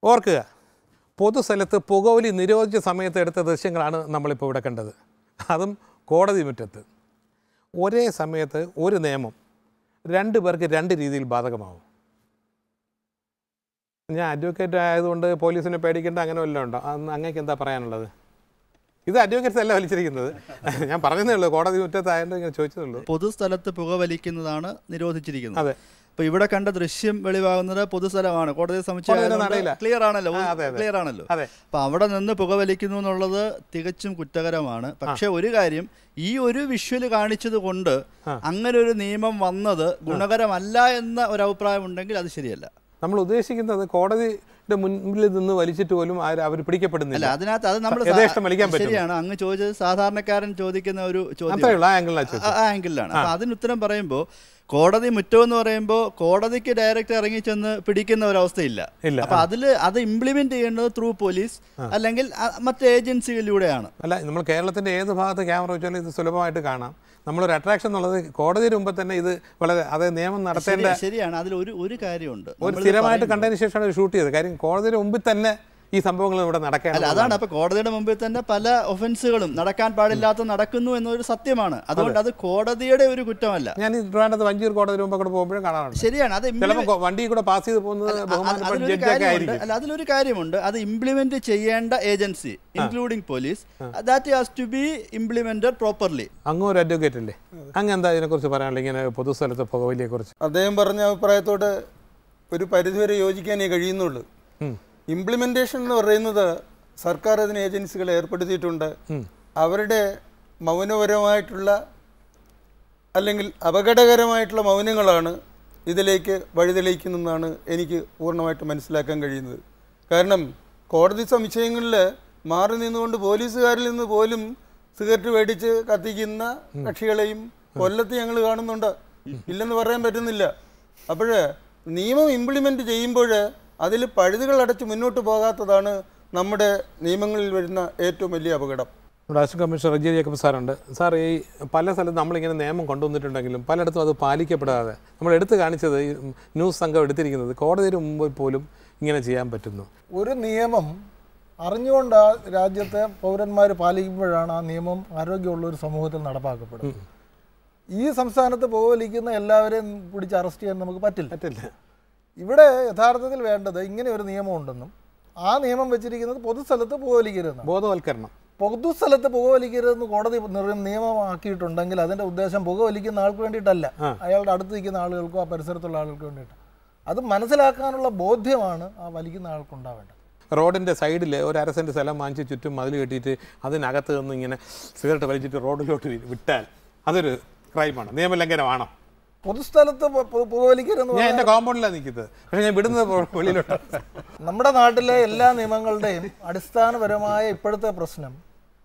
ഓർക്കുക പൊതുസ്ഥലത്ത് പുകവലി നിരോധിച്ച സമയത്ത് എടുത്ത ദൃശ്യങ്ങളാണ് നമ്മളിപ്പോൾ ഇവിടെ കണ്ടത് അതും കോടതി മുറ്റത്ത് ഒരേ സമയത്ത് ഒരു നിയമം രണ്ട് പേർക്ക് രണ്ട് രീതിയിൽ ബാധകമാവും ഞാൻ അഡ്വക്കേറ്റ് ആയതുകൊണ്ട് പോലീസിനെ പേടിക്കേണ്ട അങ്ങനെ വല്ലതും ഉണ്ടോ അന്ന് അങ്ങേക്ക് എന്താ പറയാനുള്ളത് ഇത് അഡ്വക്കേറ്റ്സ് അല്ല വലിച്ചിരിക്കുന്നത് ഞാൻ പറഞ്ഞതേ ഉള്ളൂ കോടതി മുറ്റത്തായതുകൊണ്ട് ഇങ്ങനെ ചോദിച്ചതേ ഉള്ളൂ പൊതുസ്ഥലത്ത് പുകവലിക്കുന്നതാണ് നിരോധിച്ചിരിക്കുന്നത് അതെ അപ്പൊ ഇവിടെ കണ്ട ദൃശ്യം വെളിവാകുന്നത് പൊതുസ്ഥലമാണ് കോടതി കോടതിയുടെ നടയില. സമുച്ചയം ക്ലിയർ ആണല്ലോ ആ, അതെ, അതെ. ക്ലിയർ ആണല്ലോ അതെ അപ്പൊ അവിടെ നിന്ന് പുകവലിക്കുന്നു എന്നുള്ളത് തികച്ചും കുറ്റകരമാണ് പക്ഷെ ഒരു കാര്യം ഈ ഒരു വിഷ്വൽ കാണിച്ചത് കൊണ്ട് ആ. അങ്ങനെ ഒരു നിയമം വന്നത് ഗുണകരമല്ല എന്ന ഒരു അഭിപ്രായം ഉണ്ടെങ്കിൽ അത് ശരിയല്ല നമ്മൾ ഉദ്ദേശിക്കുന്നത് കോടതിയുടെ മുൻപിൽ നിന്ന് വലിച്ചിട്ട് പോലും അവർ അല്ല പിടിക്കപ്പെടുന്നില്ല അതിനകത്ത് അത് നമ്മൾ യഥേഷ്ടം വലിക്കാൻ പറ്റും ശരിയാണ് അങ്ങ് ചോദിച്ചത് സാധാരണക്കാരൻ ചോദിക്കുന്ന ഒരു ചോദ്യം അത്രേ ഉള്ളൂ ആ ആംഗിളിലാണ് ചോദിച്ചത് ആ ആംഗിളിലാണ് അപ്പൊ അതിന് ഉത്തരം പറയുമ്പോൾ കോടതി മുറ്റം എന്ന് പറയുമ്പോൾ കോടതിക്ക് ഡയറക്റ്റ് ഇറങ്ങി ചെന്ന് പിടിക്കുന്ന ഒരവസ്ഥയില്ല ഇല്ല അപ്പൊ അതിൽ അത് ഇംപ്ലിമെന്റ് ചെയ്യേണ്ടത് ത്രൂ പോലീസ് അല്ലെങ്കിൽ അ- മറ്റ് ഏജൻസികളിലൂടെയാണ് അല്ല നമ്മൾ കേരളത്തിൻ്റെ ഏത് ഭാഗത്ത് ക്യാമറ വെച്ചാലും ഇത് സുലഭമായിട്ട് കാണാം നമ്മളൊരു അട്രാക്ഷൻ എന്നുള്ളത് കോടതിയുടെ മുമ്പ് തന്നെ ഇത് വളരെ അത് നിയമം നടത്തേണ്ട ശരി- ശരിയാണ് അതിൽ ഒരു ഒരു കാര്യമുണ്ട് ഒരു നമ്മളിത് സ്ഥിരമായിട്ട് പറയുമ്പോൾ- കണ്ടതിന് ശേഷമാണ് ഇത് ഷൂട്ട് ചെയ്തത് കാര്യം കോടതിയുടെ മുമ്പിൽ തന്നെ ഈ സംഭവങ്ങൾ ഇവിടെ അല്ല നടക്കേണ്ടത് അതാണ് അപ്പൊ കോടതിയുടെ മുമ്പിൽ തന്നെ പല ഒഫൻസുകളും നടക്കാൻ പാടില്ലാത്ത നടക്കുന്നു എന്നൊരു സത്യമാണ് അതുകൊണ്ട് അത് കോടതിയുടെ ഒരു കുറ്റമല്ല ഞാൻ ഈ ട്രിവാൻഡ്രത്ത് വഞ്ചിയൂർ കോടതി മുമ്പ് കൂടെ പോകുമ്പോഴും കാണാറുണ്ട് ശരിയാണ് അത് implement- ചിലപ്പോൾ വണ്ടി കൂടെ പാസ് ചെയ്ത് പോകുന്നത് അ- ബഹുമാനപ്പെട്ട അതിലൊരു ജഡ്ജൊക്കെ കാര്യമുണ്ട് ആയിരിക്കും അല്ല അതിലൊരു കാര്യമുണ്ട് അത് ഇംപ്ലിമെന്റ് ചെയ്യേണ്ട agency including police that has to be implemented properly അങ്ങ് ഒരു അഡ്വക്കേറ്റ് അല്ലേ അങ്ങ് എന്താ ഇതിനെക്കുറിച്ച് പറയാനുള്ള ഇങ്ങനെ പൊതുസ്ഥലത്ത് പുകവലിയെക്കുറിച്ച് അദ്ദേഹം പറഞ്ഞ അഭിപ്രായത്തോട് ഒരു പരിധിവരെ യോജിക്കാനേ കഴിയുന്നുള്ളൂ ഉം. ഇംപ്ലിമെന്റേഷൻ എന്ന് പറയുന്നത് സർക്കാർ അതിന് ഏജൻസികളെ ഏർപ്പെടുത്തിയിട്ടുണ്ട് അവരുടെ മൗനപരമായിട്ടുള്ള അല്ലെങ്കിൽ അപകടകരമായിട്ടുള്ള മൗനങ്ങളാണ് ഇതിലേക്ക് വഴിതെളിക്കുന്നതെന്നാണ് എനിക്ക് പൂർണ്ണമായിട്ട് മനസ്സിലാക്കാൻ കഴിയുന്നത് കാരണം കോടതി സംശയങ്ങളിൽ മാറി നിന്നുകൊണ്ട് പോലീസുകാരിൽ നിന്ന് പോലും സിഗരറ്റ് മേടിച്ച് കത്തിക്കുന്ന കക്ഷികളെയും കൊല്ലത്ത് ഞങ്ങൾ കാണുന്നുണ്ട് ഇല്ലെന്ന് പറയാൻ പറ്റുന്നില്ല അപ്പോൾ നിയമം ഇംപ്ലിമെൻ്റ് ചെയ്യുമ്പോൾ അതിൽ പഴുതുകൾ അടച്ച് മുന്നോട്ട് പോകാത്തതാണ് നമ്മുടെ നിയമങ്ങളിൽ വരുന്ന ഏറ്റവും വലിയ അപകടം നമ്മുടെ അസിസ്റ്റന്റ് കമ്മീഷണർ റജി ജേക്കബ് സാറുണ്ട് സാർ ഈ പല സ്ഥലത്തും നമ്മളിങ്ങനെ നിയമം കൊണ്ടുവന്നിട്ടുണ്ടെങ്കിലും പലയിടത്തും അത് പാലിക്കപ്പെടാതെ നമ്മൾ എടുത്തു കാണിച്ചത് ഈ ന്യൂസ് സംഘം എടുത്തിരിക്കുന്നത് കോടതിയുടെ മുമ്പിൽ പോലും ഇങ്ങനെ ചെയ്യാൻ പറ്റുന്നു ഒരു നിയമം അറിഞ്ഞുകൊണ്ട് ആ രാജ്യത്തെ പൗരന്മാർ പാലിക്കുമ്പോഴാണ് ആ നിയമം ആരോഗ്യമുള്ള ഒരു സമൂഹത്തിൽ നടപ്പാക്കപ്പെടുന്നത് ഈ സംസ്ഥാനത്ത് പുകവലിക്കുന്ന എല്ലാവരെയും പിടിച്ച് അറസ്റ്റ് ചെയ്യാൻ നമുക്ക് പറ്റില്ല പറ്റില്ല ഇവിടെ യഥാർത്ഥത്തിൽ വേണ്ടത് ഇങ്ങനെ ഒരു നിയമം ഉണ്ടെന്നും ആ നിയമം വെച്ചിരിക്കുന്നത് പൊതുസ്ഥലത്ത് പുകവലിക്കരുതെന്നാണ് ബോധവൽക്കരണം പൊതുസ്ഥലത്ത് പുകവലിക്കരുതെന്ന് കോടതി നിർ- നിയമമാക്കിയിട്ടുണ്ടെങ്കിൽ അതിന്റെ ഉദ്ദേശം പുകവലിക്കുന്ന ആൾക്ക് വേണ്ടിയിട്ടല്ല ആ. അയാളുടെ അടുത്ത് നിൽക്കുന്ന ആളുകൾക്കോ ആ പരിസരത്തുള്ള ആളുകൾക്ക് വേണ്ടിയിട്ട് അത് മനസ്സിലാക്കാനുള്ള ബോധ്യമാണ് ആ വലിക്കുന്ന ആൾക്ക് ഉണ്ടാവേണ്ടത് റോഡിൻ്റെ സൈഡിൽ ഒരു അര സെൻറ്റ് സ്ഥലം വാങ്ങിച്ച് ചുറ്റും മതിൽ കെട്ടിയിട്ട് അതിനകത്ത് നിന്ന് ഇങ്ങനെ സിഗരറ്റ് വലിച്ചിട്ട് റോഡിലോട്ട് വി- വിട്ടാൽ അതൊരു ക്രൈമാണ് നിയമലംഘനമാണോ പൊതുസ്ഥലത്ത് പു- പു- പുകവലിക്കരുതെന്ന് ഞാൻ പറഞ്ഞാൽ എൻ്റെ കോമ്പൗണ്ടിലാണ് നിൽക്കുന്നത് പക്ഷേ ഞാൻ വിടുന്നത് പോ- വെളിയിലോട്ട് നമ്മുടെ നാട്ടിലെ എല്ലാ നിയമങ്ങളുടെയും അടിസ്ഥാനപരമായ ഇപ്പോഴത്തെ പ്രശ്നം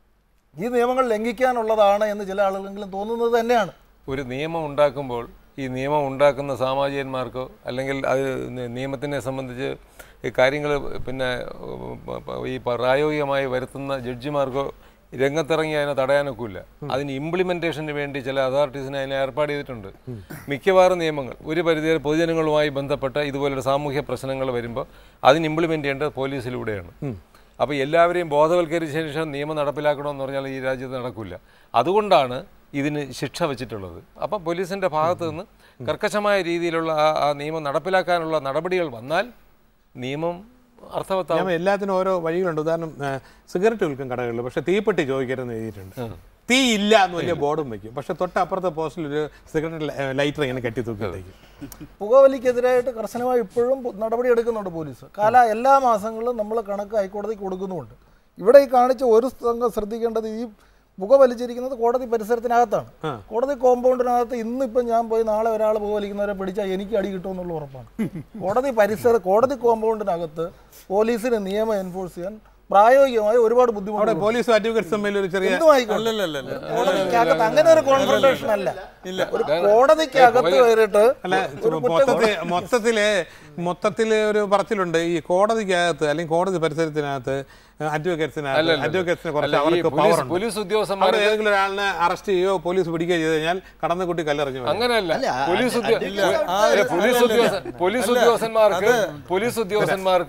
ഈ നിയമങ്ങൾ ലംഘിക്കാനുള്ളതാണ് എന്ന് ചില ആളുകളെങ്കിലും തോന്നുന്നത് തന്നെയാണ് ഒരു നിയമം ഉണ്ടാക്കുമ്പോൾ ഈ നിയമം ഉണ്ടാക്കുന്ന സാമാജികന്മാർക്കോ അല്ലെങ്കിൽ അത് നി- നിയമത്തിനെ സംബന്ധിച്ച് ഈ കാര്യങ്ങൾ പിന്നെ ഉം, പ- ഈ പ്രായോഗികമായി വരുത്തുന്ന ജഡ്ജിമാർക്കോ രംഗത്തിറങ്ങി അതിനെ തടയാനൊക്കില്ല അതിന് ഇംപ്ലിമെന്റേഷന് വേണ്ടി ചില അതോറിറ്റീസിനെ അതിനെ ഏർപ്പാട് ചെയ്തിട്ടുണ്ട് മിക്കവാറും നിയമങ്ങൾ ഒരു പരിധിവരെ പൊതുജനങ്ങളുമായി ബന്ധപ്പെട്ട ഇതുപോലുള്ള സാമൂഹ്യ പ്രശ്നങ്ങൾ വരുമ്പോൾ അതിന് ഇംപ്ലിമെന്റ് ചെയ്യേണ്ടത് പോലീസിലൂടെയാണ് അപ്പോൾ എല്ലാവരെയും ബോധവൽക്കരിച്ച ശേഷം നിയമം നടപ്പിലാക്കണമെന്ന് പറഞ്ഞാൽ ഈ രാജ്യത്ത് നടക്കില്ല അതുകൊണ്ടാണ് ഇതിന് ശിക്ഷ വെച്ചിട്ടുള്ളത് അപ്പം പോലീസിൻ്റെ ഭാഗത്ത് നിന്ന് കർക്കശമായ രീതിയിലുള്ള ആ ആ നിയമം നടപ്പിലാക്കാനുള്ള നടപടികൾ വന്നാൽ നിയമം അർത്ഥവത്താവും ഞാൻ എല്ലാത്തിനും ഓരോ വഴികളുണ്ട് ഉദാഹരണം ആ, സിഗരറ്റ് വിൽക്കും കടകളിൽ പക്ഷേ തീപ്പെട്ടി ചോദിക്കരുതെന്ന് എഴുതിയിട്ടുണ്ട് തീ ഇല്ല എന്ന് വലിയ ബോർഡും വെക്കും പക്ഷെ തൊട്ടപ്പുറത്തെ പോസ്റ്റിൽ ഒരു സിഗരറ്റ് ലൈറ്റർ ഇങ്ങനെ കെട്ടി തൂക്കിട്ടേക്കും പുകവലിക്കെതിരായിട്ട് കർശനമായി ഇപ്പോഴും പു- നടപടി എടുക്കുന്നുണ്ട് പോലീസ് കാല എല്ലാ മാസങ്ങളിലും നമ്മൾ കണക്ക് ഹൈക്കോടതിക്ക് കൊടുക്കുന്നുമുണ്ട് ഇവിടെ ഈ കാണിച്ച ഒരു സംഘം ശ്രദ്ധിക്കേണ്ടത് ഈ പുകവലിച്ചിരിക്കുന്നത് കോടതി പരിസരത്തിനകത്താണ് കോടതി കോമ്പൗണ്ടിനകത്ത് ഇന്നിപ്പം ഞാൻ പോയി നാളെ ഒരാൾ പുകവലിക്കുന്നവരെ പിടിച്ചാൽ എനിക്ക് അടി കിട്ടുമെന്നുള്ള ഉറപ്പാണ് കോടതി പരിസര കോടതി കോമ്പൗണ്ടിനകത്ത് പോലീസിന് നിയമം എൻഫോഴ്സ് ചെയ്യാൻ പ്രായോഗികമായി ഒരുപാട് അവിടെ ബുദ്ധിമുട്ടുണ്ട് പോലീസും അഡ്വക്കേറ്റ്സ് തമ്മിൽ ഒരു ചെറിയ എന്തുമായിക്കോട്ടെ. കോടതിക്കകത്ത് അങ്ങനെ ഒരു കോൺഫ്രണ്ടേഷൻ അല്ല ഒരു കോടതിക്കകത്ത് കയറിയിട്ട് അല്ല ഒരു കുറ്റം മൊത്തത്തിൽ മൊത്തത്തില് മൊത്തത്തില് ഒരു പറച്ചിലുണ്ട് ഈ കോടതിക്കകത്ത് അല്ലെങ്കിൽ കോടതി പരിസരത്തിനകത്ത് അഡ്വക്കേറ്റ്സിനകത്ത് അല്ലല്ല. അഡ്വക്കേറ്റ്സിനെ കുറച്ച് അല്ല, ഈ അവർക്ക് പോലീസ്- പവർ ഉണ്ട് പോലീസ് ഉദ്യോഗസ്ഥന്മാർക്ക് അവിടെ ഏതെങ്കിലും ഒരാളിനെ അറസ്റ്റ് ചെയ്യുകയോ പോലീസ് പിടിക്കുകയോ ചെയ്ത് കഴിഞ്ഞാൽ കടന്നുകുട്ടി കല്ലെറിഞ്ഞു വരും. അങ്ങനെയല്ല അല്ല, പോലീസ് ഉദ്യോ- അല്ല, അല്ല, ആ, പോലീസ് അല്ല, ഉദ്യോഗസ്ഥ അല്ല. പോലീസ് അല്ല, ഉദ്യോഗസ്ഥന്മാർക്ക് അത് പോലീസ് ഉദ്യോഗസ്ഥന്മാർക്ക്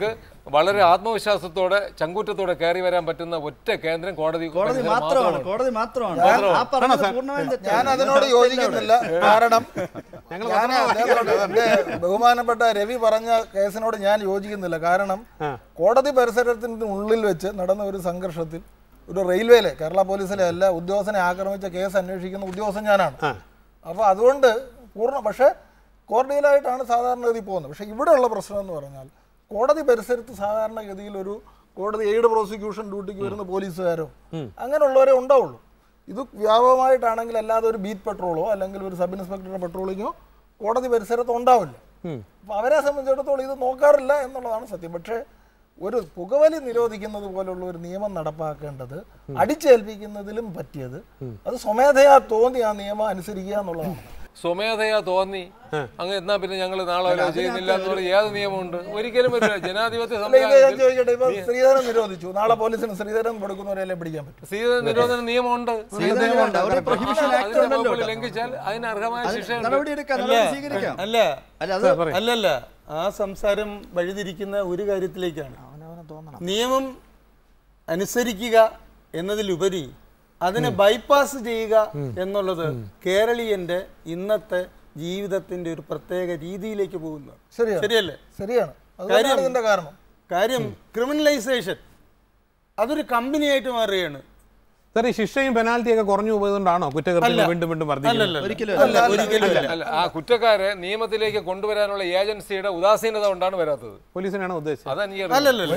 വളരെ ആത്മവിശ്വാസത്തോടെ ചങ്കൂറ്റത്തോടെ കയറി വരാൻ പറ്റുന്ന ഒറ്റ കേന്ദ്രം കോടതി കോടതി പരിസരം മാത്രമാണ് മാത്രമാണ്. കോടതി മാത്രമാണ് ആ പറഞ്ഞത് പൂർണ്ണമായും തെറ്റാണ്. ഞാൻ അതിനോട് യോജിക്കുന്നില്ല കാരണം ഞാൻ അദ്ദേഹത്തോട് എന്റെ ബഹുമാനപ്പെട്ട രവി പറഞ്ഞ കേസിനോട് ഞാൻ യോജിക്കുന്നില്ല കാരണം കോടതി പരിസരത്തിന് ഉള്ളിൽ വെച്ച് നടന്ന ഒരു സംഘർഷത്തിൽ ഒരു റെയിൽവേയിലെ കേരള പോലീസിലെ അല്ല ഉദ്യോഗസ്ഥനെ ആക്രമിച്ച കേസ് അന്വേഷിക്കുന്ന ഉദ്യോഗസ്ഥൻ ഞാനാണ് അപ്പോൾ അതുകൊണ്ട് പൂർണ്ണ പക്ഷേ കോടതിയിലായിട്ടാണ് സാധാരണഗതി പോകുന്നത് പക്ഷേ ഇവിടെയുള്ള പ്രശ്നം എന്ന് പറഞ്ഞാൽ കോടതി പരിസരത്ത് സാധാരണഗതിയിൽ ഒരു കോടതി എയ്ഡ് പ്രോസിക്യൂഷൻ ഡ്യൂട്ടിക്ക് വരുന്ന പോലീസുകാരോ അങ്ങനെയുള്ളവരെ ഉണ്ടാവുള്ളൂ ഇത് വ്യാപകമായിട്ടാണെങ്കിൽ അല്ലാതെ ഒരു ബീറ്റ് പെട്രോളോ അല്ലെങ്കിൽ ഒരു സബ് ഇൻസ്പെക്ടറുടെ പെട്രോളിങ്ങോ കോടതി പരിസരത്ത് ഉണ്ടാവില്ല അപ്പോൾ അവരെ സംബന്ധിച്ചിടത്തോളം ഇത് നോക്കാറില്ല എന്നുള്ളതാണ് സത്യം പക്ഷേ ഒരു പുകവലി നിരോധിക്കുന്നത് പോലുള്ള ഒരു നിയമം നടപ്പാക്കേണ്ടത് അടിച്ചേൽപ്പിക്കുന്നതിലും പറ്റിയത് അത് സ്വമേധയാ തോന്നി ആ നിയമം അനുസരിക്കുക എന്നുള്ളതാണ് സ്വമേധയാ തോന്നി അങ്ങ് എന്നാ പിന്നെ ഞങ്ങൾ നാളെ വരെ ചെയ്യുന്നില്ല എന്നുള്ള ഏത് നിയമമുണ്ട് ഒരിക്കലും വരില്ല ജനാധിപത്യ അല്ല, ഇത് ഞാൻ സംവിധാനത്തിൽ ചോദിക്കട്ടെ ഇപ്പൊ സ്ത്രീധനം നിരോധിച്ചു നാളെ പോലീസിന് സ്ത്രീധനം കൊടുക്കുന്നവരെല്ലാം പിടിക്കാൻ പറ്റും സീത നിരോധന നിയമമുണ്ട് നിയമമുണ്ട്. ഒരു prohibition act അതിന്റെ ഉണ്ടല്ലോ. വകുപ്പ് ലംഘിച്ചാൽ അതിന് അർഹമായ ശിക്ഷയുണ്ട് നടപടിയെടുക്കാം നടപടി സ്വീകരിക്കാം അല്ല അല്ല അത് അല്ലല്ല ആ സംസാരം വഴിതിരിക്കുന്ന ഒരു കാര്യത്തിലേക്കാണ് നിയമം അനുസരിക്കുക എന്നതിലുപരി അതിനെ ബൈപ്പാസ് ചെയ്യുക എന്നുള്ളത് കേരളീയന്റെ ഇന്നത്തെ ജീവിതത്തിന്റെ ഒരു പ്രത്യേക രീതിയിലേക്ക് പോകുന്നു ശരിയാണ്. ശരിയല്ലേ ശരിയാണ് അതുകൊണ്ടാണ് ഇതിന്റെ കാരണം കാര്യം ക്രിമിനലൈസേഷൻ അതൊരു കമ്പനിയായിട്ട് മാറുകയാണ് സാർ ഈ ശിക്ഷയും പെനാൽറ്റിയൊക്കെ കുറഞ്ഞു പോയതുകൊണ്ടാണോ കുറ്റകൃത്യങ്ങൾ വീണ്ടും വീണ്ടും വർദ്ധിക്കുന്നത് അല്ലല്ല ഒരിക്കലും അല്ല ഒരിക്കലും അല്ല അല്ല ആ കുറ്റക്കാരെ നിയമത്തിലേക്ക് കൊണ്ടുവരാനുള്ള ഏജൻസിയുടെ ഉദാസീനത കൊണ്ടാണ് വരാത്തത് പോലീസിനാണ് ഉദ്ദേശിച്ചത് അതെനിക്ക് അല്ലല്ലല്ല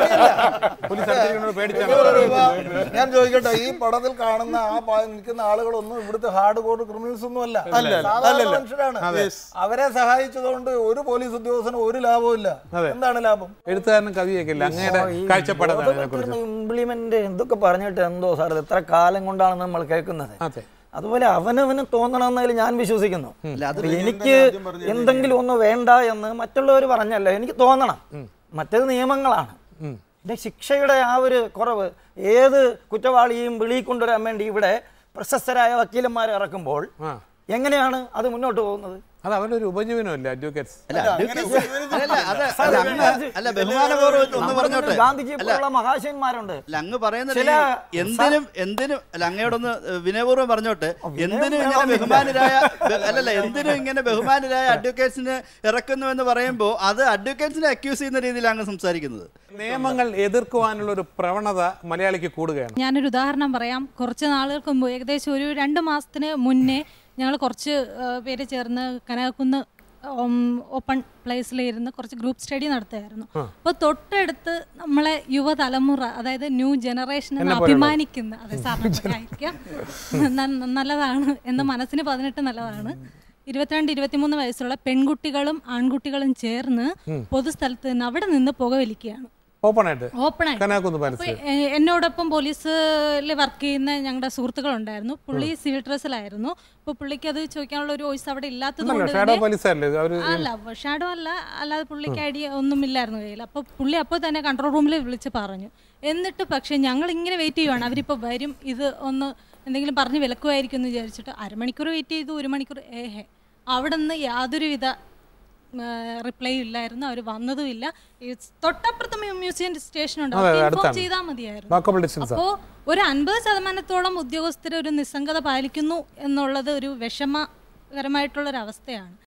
പോലീസ് അടിച്ചിരിക്കുന്നത് പേടിച്ചാണ് ഞാൻ ചോദിക്കട്ടെ ഈ പടത്തിൽ കാണുന്ന ആ പാ- നിൽക്കുന്ന ആളുകളൊന്നും ഇവിടുത്തെ ഹാർഡ് കോർ ക്രിമിനൽസ് ഒന്നും അല്ല അല്ല, സാധാരണ അല്ലല്ല. മനുഷ്യരാണ് അവരെ സഹായിച്ചതുകൊണ്ട് ഒരു പോലീസ് ഉദ്യോഗസ്ഥനും ഒരു ലാഭവും ഇല്ല എന്താണ് ലാഭം എഴുത്തുകാരനും കവിയൊക്കെ ഇല്ല അങ്ങയുടെ കാഴ്ചപ്പാടാണ് അതിനെക്കുറിച്ച് ഇംപ്ലിമെന്റ് എന്തൊക്കെ പറഞ്ഞിട്ട് എന്തോ സാർ എത്ര കാലം കൊണ്ടാണ് നമ്മൾ കേൾക്കുന്നത് അതെ അതുപോലെ അവനവന് തോന്നണമെന്നതിൽ ഞാൻ വിശ്വസിക്കുന്നു അത് എനിക്ക് എന്തെങ്കിലും ഒന്ന് വേണ്ട എന്ന് മറ്റുള്ളവർ പറഞ്ഞല്ല എനിക്ക് തോന്നണം മറ്റേത് നിയമങ്ങളാണ് പിന്നെ ശിക്ഷയുടെ ആ ഒരു കുറവ് ഏത് കുറ്റവാളിയും വെളിയിൽ കൊണ്ടുവരാൻ വേണ്ടി ഇവിടെ പ്രശസ്തരായ വക്കീലന്മാരെ ഇറക്കുമ്പോൾ ആ എങ്ങനെയാണ് അത് മുന്നോട്ട് പോകുന്നത് അത് അവരുടെ ഒരു ഉപജീവനമല്ല അഡ്വക്കേറ്റ്സ് അല്ല advocacy- അല്ല, അത് അത് അങ്ങ് അല്ല ബഹുമാനപൂർവ്വം ഒന്ന് പറഞ്ഞോട്ടെ ഗാന്ധിജിയെ പോലുള്ള മഹാശയന്മാരുണ്ട് അല്ല അങ്ങ് പറയുന്നത് ചില ഈ എന്തിനും എന്തിനും അല്ല അങ്ങയോടൊന്ന് വിനയപൂർവ്വം പറഞ്ഞോട്ടെ എന്തിനും ഇങ്ങനെ ബഹുമാനരായ ബ- അല്ലല്ല എന്തിനും ഇങ്ങനെ ബഹുമാനരായ അഡ്വക്കേറ്റ്സിന് ഇറക്കുന്നു എന്ന് പറയുമ്പോൾ അത് അഡ്വക്കേറ്റ്സിനെ അക്യൂസ് ചെയ്യുന്ന രീതിയിലാണ് അങ്ങ് സംസാരിക്കുന്നത് നിയമങ്ങൾ എതിർക്കുവാനുള്ള ഒരു പ്രവണത മലയാളിക്ക് കൂടുകയാണ് ഞാനൊരു ഉദാഹരണം പറയാം കുറച്ച് നാളുകൾക്ക് മുമ്പ് ഏകദേശം ഒരു രണ്ട് മാസത്തിന് മുന്നേ ഞങ്ങൾ കുറച്ച് ആ, പേര് ചേർന്ന് കനകക്കുന്ന് ഉം, ഓപ്പൺ പ്ലേസിലിരുന്ന് കുറച്ച് ഗ്രൂപ്പ് സ്റ്റഡി നടത്തുമായിരുന്നു അപ്പോൾ തൊട്ടടുത്ത് നമ്മളെ യുവതലമുറ അതായത് ന്യൂ ജനറേഷൻ എന്ന് അഭിമാനിക്കുന്ന അതെ സാറിനായിരിക്കാം നല്ലതാണ് എന്ന മനസ്സിന് പതിനെട്ട് നല്ലതാണ് ഇരുപത്തിരണ്ട് ഇരുപത്തിമൂന്ന് വയസ്സുള്ള പെൺകുട്ടികളും ആൺകുട്ടികളും ചേർന്ന് പൊതുസ്ഥലത്ത് നിന്ന് അവിടെ നിന്ന് പുകവലിക്കുകയാണ് ഓപ്പൺ ആയിട്ട് ഓപ്പണായി കനാക്കുന്ന് അപ്പൊ പാലിച്ച് എ- എന്നോടൊപ്പം പോലീസിൽ വർക്ക് ചെയ്യുന്ന ഞങ്ങളുടെ സുഹൃത്തുക്കളുണ്ടായിരുന്നു പുള്ളി സിവിൽ ഡ്രസ്സിലായിരുന്നു അപ്പോൾ പുള്ളിക്ക് അത് ചോദിക്കാനുള്ള ഒരു വോയിസ് അവിടെ ഇല്ലാത്തത് കൊണ്ട് ഷാഡോ തന്നെ- പോലീസല്ലേ അവർ അല്ല ഷാഡോ അല്ല അല്ലാതെ പുള്ളിക്ക് ഐഡിയ ഒന്നും ഇല്ലായിരുന്നു കയ്യിൽ അപ്പോൾ പുള്ളി അപ്പോൾ തന്നെ കൺട്രോൾ റൂമിൽ വിളിച്ച് പറഞ്ഞു എന്നിട്ട് പക്ഷേ ഞങ്ങൾ ഇങ്ങനെ വെയിറ്റ് ചെയ്യുവാണ് അവരിപ്പോൾ വരും ഇത് ഒന്ന് എന്തെങ്കിലും പറഞ്ഞ് വിലക്കുമായിരിക്കും എന്ന് വിചാരിച്ചിട്ട് അരമണിക്കൂർ വെയിറ്റ് ചെയ്തു ഒരു മണിക്കൂർ ഏഹേ അവിടെ നിന്ന് യാതൊരുവിധ റിപ്ലൈ ഇല്ലായിരുന്നു അവർ വന്നതുമില്ല ഈ തൊട്ടപ്പുറത്ത് മ്യൂസിയം സ്റ്റേഷൻ ഉണ്ട് അതെ, ഇൻഫോം അടുത്താണ്. ചെയ്താൽ മതിയായിരുന്നു വാക്കബിൾ ഡിസ്റ്റൻസ് അപ്പോൾ ഒരു അൻപത് ശതമാനത്തോളം ഉദ്യോഗസ്ഥർ ഒരു നിസ്സംഗത പാലിക്കുന്നു എന്നുള്ളത് ഒരു വിഷമകരമായിട്ടുള്ള ഒരു അവസ്ഥയാണ്